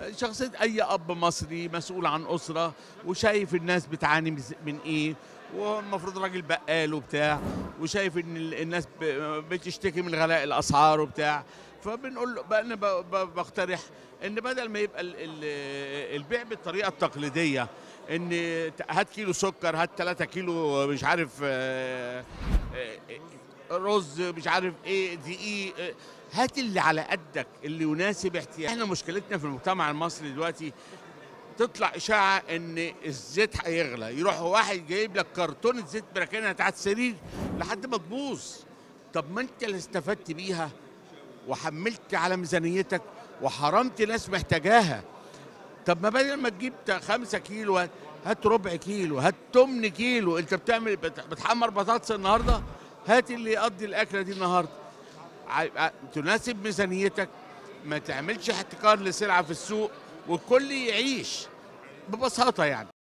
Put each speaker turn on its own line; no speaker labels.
شخصيه اي اب مصري مسؤول عن اسره وشايف الناس بتعاني مز- من ايه وهو المفروض راجل بقال وبتاع وشايف ان ال- الناس ب- بتشتكي من غلاء الاسعار وبتاع فبنقول له بقى انا ب- ب- بقترح ان بدل ما يبقى ال- ال- البيع بالطريقه التقليديه ان ت- هات كيلو سكر هات 3 كيلو مش عارف آه، آه، رز مش عارف ايه دقيق آه، هات اللي على قدك اللي يناسب احتياجك احنا مشكلتنا في المجتمع المصري دلوقتي تطلع اشاعه ان الزيت هيغلى يروح واحد جايب لك كرتونه زيت براكنها تحت السرير لحد ما تبوظ طب ما انت اللي استفدت بيها وحملت على ميزانيتك وحرمت ناس محتاجاها طب ما بدل ما تجيب تا- خمسة كيلو هات- هات ربع كيلو هات تمن كيلو انت بتعمل بت- بتحمر بطاطس النهارده هات اللي يقضي الاكله دي النهارده ع- ع- تناسب ميزانيتك ما تعملش احتكار لسلعه في السوق والكل يعيش ببساطه يعني